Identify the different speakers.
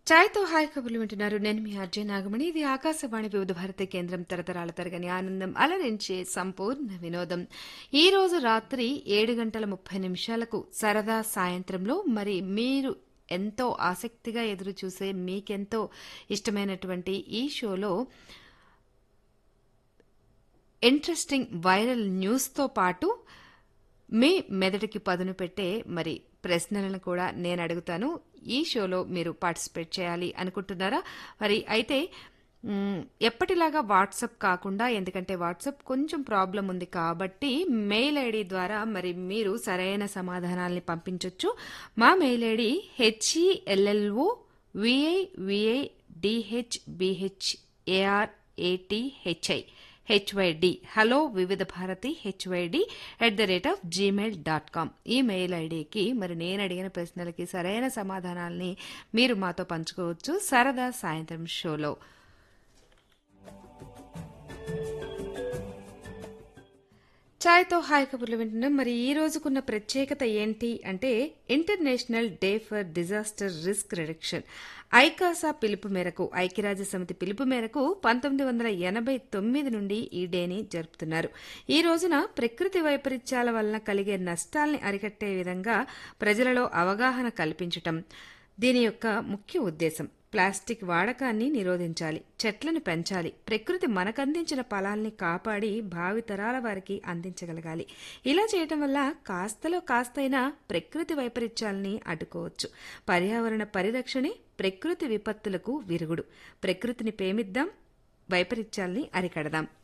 Speaker 1: ఛాయ్తో hi కబుర్లు వింటున్నారు నేను మీ అర్జయ్ నాగమణి ఇది ఆకాశవాణి వివిధ భారతి కేంద్రం తరతరాల తరగని ఆనందం అలరించే సంపూర్ణ వినోదం ఈ రోజు రాత్రి ఏడు గంటల ముప్పై నిమిషాలకు సరదా సాయంత్రంలో మరి మీరు ఎంతో ఆసక్తిగా ఎదురు చూసే మీకెంతో ఇష్టమైనటువంటి ఈ షోలో ఇంట్రెస్టింగ్ వైరల్ న్యూస్తో పాటు మీ మెదడుకి పదును పెట్టే మరి ప్రశ్నలను కూడా నేను అడుగుతాను ఈ షోలో మీరు పార్టిసిపేట్ చేయాలి అనుకుంటున్నారా మరి అయితే మ్, ఎప్పటిలాగా వాట్సాప్ కాకుండా ఎందుకంటే వాట్సాప్ కొంచెం ప్రాబ్లం ఉంది కాబట్టి మెయిల్ ఐడి ద్వారా మరి మీరు సరైన సమాధానాల్ని పంపించవచ్చు మా mail ID H E L L O V I V I D H B H A R A T H I H Y D hello Vividh Bharati H Y D at the rate of Gmail dot com ఈ మెయిల్ ఐడికి మరి నేను అడిగిన ప్రశ్నలకి సరైన సమాధానాల్ని మీరు మాతో పంచుకోవచ్చు సరదా సాయంత్రం షోలో ఛాయ్తో హాయ్ కబుర్లు వింటున్నాం మరి ఈ రోజుకున్న ప్రత్యేకత ఏంటి అంటే international day for disaster risk reduction ఐకాసా పిలుపు మేరకు ఐక్యరాజ్య సమితి పిలుపు మేరకు పంతొమ్మిది వందల ఎనభై తొమ్మిది నుండి ఈ డేని జరుపుతున్నారు ఈ రోజున ప్రకృతి వైపరీత్యాల వలన కలిగే నష్టాల్ని అరికట్టే విధంగా ప్రజలలో అవగాహన కల్పించటం దీని యొక్క ముఖ్య ఉద్దేశం ప్లాస్టిక్ వాడకాన్ని నిరోధించాలి చెట్లను పెంచాలి ప్రకృతి మనకందించిన ఫలాల్ని కాపాడి భావితరాల వారికి అందించగలగాలి ఇలా చేయటం వల్ల కాస్తలో కాస్తైనా ప్రకృతి వైపరీత్యాల్ని అడ్డుకోవచ్చు పర్యావరణ పరిరక్షణే ప్రకృతి విపత్తులకు విరుగుడు ప్రకృతిని ప్రేమిద్దాం వైపరీత్యాల్ని అరికడదాం